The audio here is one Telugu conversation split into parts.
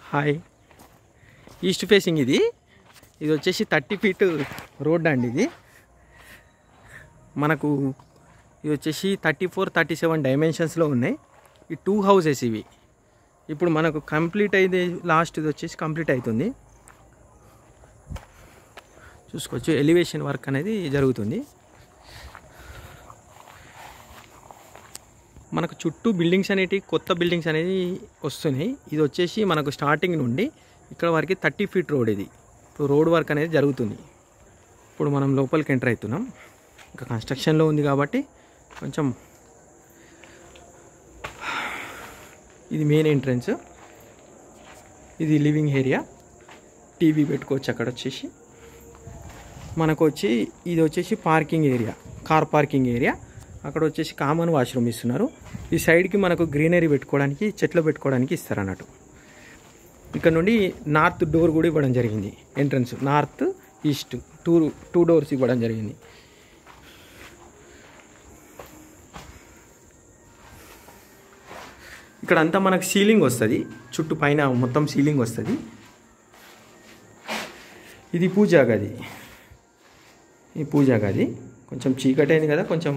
హాయ్ ఈస్ట్ ఫేసింగ్ ఇది ఇది వచ్చేసి థర్టీ ఫీట్ రోడ్ అండి ఇది మనకు ఇది వచ్చేసి థర్టీ ఫోర్ థర్టీ సెవెన్ డైమెన్షన్స్లో ఉన్నాయి ఈ టూ హౌసెస్ ఇవి ఇప్పుడు మనకు కంప్లీట్ అయింది లాస్ట్ ఇది వచ్చేసి కంప్లీట్ అవుతుంది చూసుకోవచ్చు ఎలివేషన్ వర్క్ అనేది జరుగుతుంది మనకు చుట్టూ బిల్డింగ్స్ అనేటివి కొత్త బిల్డింగ్స్ అనేది వస్తున్నాయి ఇది వచ్చేసి మనకు స్టార్టింగ్ నుండి ఇక్కడ వరకు థర్టీ ఫీట్ రోడ్ ఇది ఇప్పుడు రోడ్ వర్క్ అనేది జరుగుతుంది ఇప్పుడు మనం లోపలికి ఎంటర్ అవుతున్నాం ఇంకా కన్స్ట్రక్షన్లో ఉంది కాబట్టి కొంచెం ఇది మెయిన్ ఎంట్రన్స్ ఇది లివింగ్ ఏరియా టీవీ పెట్టుకోవచ్చు అక్కడ వచ్చేసి మనకు వచ్చి ఇది వచ్చేసి parking area car parking area అక్కడ వచ్చేసి కామన్ వాష్రూమ్ ఇస్తున్నారు ఈ సైడ్కి మనకు గ్రీనరీ పెట్టుకోవడానికి చెట్లు పెట్టుకోవడానికి ఇస్తారు అన్నట్టు ఇక్కడ నుండి నార్త్ డోర్ కూడా ఇవ్వడం జరిగింది entrance north east two two doors ఇవ్వడం జరిగింది ఇక్కడ అంతా మనకు సీలింగ్ వస్తుంది చుట్టూ పైన మొత్తం సీలింగ్ వస్తుంది ఇది పూజా గది ఈ పూజా గది కొంచెం చీకటి అయింది కదా కొంచెం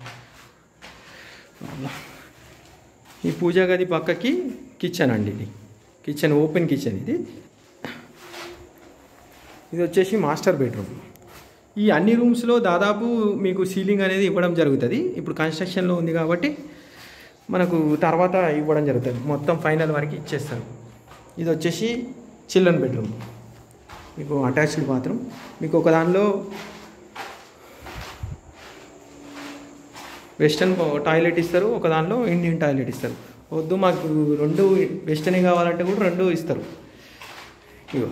ఈ పూజా గది పక్కకి కిచెన్ అండి ఇది కిచెన్ ఓపెన్ కిచెన్ ఇది ఇది వచ్చేసి మాస్టర్ బెడ్రూమ్ ఈ అన్ని రూమ్స్లో దాదాపు మీకు సీలింగ్ అనేది ఇవ్వడం జరుగుతుంది ఇప్పుడు కన్స్ట్రక్షన్లో ఉంది కాబట్టి మనకు తర్వాత ఇవ్వడం జరుగుతుంది మొత్తం ఫైనల్ వరకు ఇచ్చేస్తారు ఇది వచ్చేసి చిల్డ్రన్ బెడ్రూమ్ మీకు అటాచ్డ్ బాత్రూమ్ మీకు ఒక దానిలో వెస్టర్న్ టాయిలెట్ ఇస్తారు ఒక దానిలో ఇండియన్ టాయిలెట్ ఇస్తారు వద్దు మాకు రెండు వెస్టర్న్ కావాలంటే కూడా రెండు ఇస్తారు ఇగో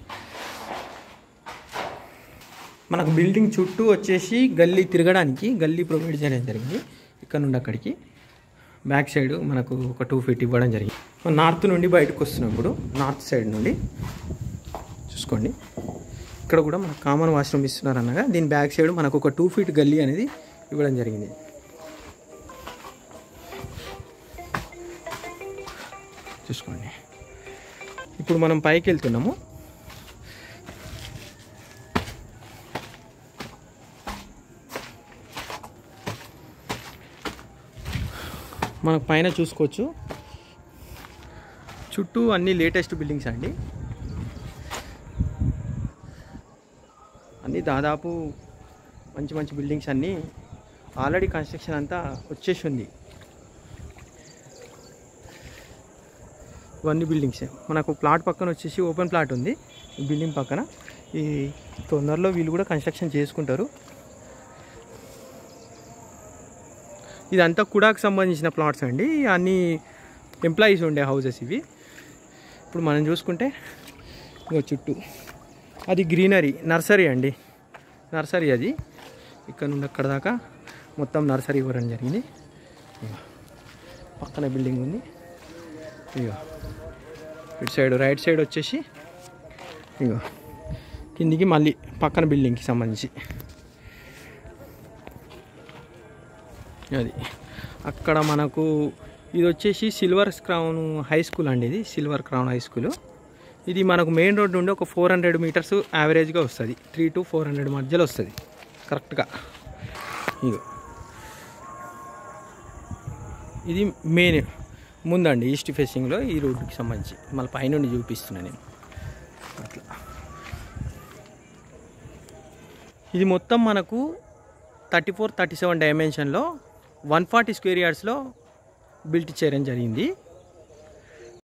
మనకు బిల్డింగ్ చుట్టూ వచ్చేసి గల్లీ తిరగడానికి గల్లీ ప్రొవైడ్ చేయడం జరిగింది ఇక్కడ నుండి అక్కడికి బ్యాక్ సైడ్ మనకు ఒక టూ ఫీట్ ఇవ్వడం జరిగింది నార్త్ నుండి బయటకు వస్తున్నప్పుడు నార్త్ సైడ్ నుండి చూసుకోండి ఇక్కడ కూడా మనకు కామన్ వాష్రూమ్ ఇస్తున్నారు అనగా దీని బ్యాక్ సైడ్ మనకు ఒక టూ ఫీట్ గల్లీ అనేది ఇవ్వడం జరిగింది చూసుకోండి ఇప్పుడు మనం పైకి వెళ్తున్నాము మనకు పైన చూసుకోవచ్చు చుట్టూ అన్ని లేటెస్ట్ బిల్డింగ్స్ అండి అన్నీ దాదాపు మంచి మంచి బిల్డింగ్స్ అన్నీ ఆల్రెడీ కన్స్ట్రక్షన్ అంతా వచ్చేసి ఉంది ఇవన్నీ బిల్డింగ్స్ మనకు ప్లాట్ పక్కన వచ్చేసి ఓపెన్ ప్లాట్ ఉంది ఈ బిల్డింగ్ పక్కన ఈ తొందరలో వీళ్ళు కూడా కన్స్ట్రక్షన్ చేసుకుంటారు ఇదంతా కుడాకు సంబంధించిన ప్లాట్స్ అండి అన్ని ఎంప్లాయీస్ ఉండే హౌసెస్ ఇవి ఇప్పుడు మనం చూసుకుంటే ఇంకో చుట్టూ అది గ్రీనరీ నర్సరీ అండి నర్సరీ అది ఇక్కడ నుండి అక్కడ దాకా మొత్తం నర్సరీ ఇవ్వడం జరిగింది ఇగో. పక్కన బిల్డింగ్ ఉంది ఇగో ఇటు సైడ్ రైట్ సైడ్ వచ్చేసి ఇగో కిందికి మళ్ళీ పక్కన బిల్డింగ్కి సంబంధించి అది అక్కడ మనకు ఇది వచ్చేసి సిల్వర్ క్రౌన్ హై స్కూల్ అండి ఇది సిల్వర్ క్రౌన్ హై స్కూల్ ఇది మనకు మెయిన్ రోడ్ నుండి ఒక ఫోర్ హండ్రెడ్ మీటర్స్ యావరేజ్గా వస్తుంది త్రీ టు ఫోర్ హండ్రెడ్ మధ్యలో వస్తుంది కరెక్ట్గా ఇగో ఇది మెయిన్ ముందండి ఈస్ట్ ఫేసింగ్లో ఈ రోడ్డుకి సంబంధించి మళ్ళీ పైనుండి చూపిస్తున్నాను నేను అట్లా ఇది మొత్తం మనకు థర్టీ ఫోర్ థర్టీ సెవెన్ డైమెన్షన్లో వన్ ఫార్టీ స్క్వేర్ యార్డ్స్లో బిల్ట్ చేయడం జరిగింది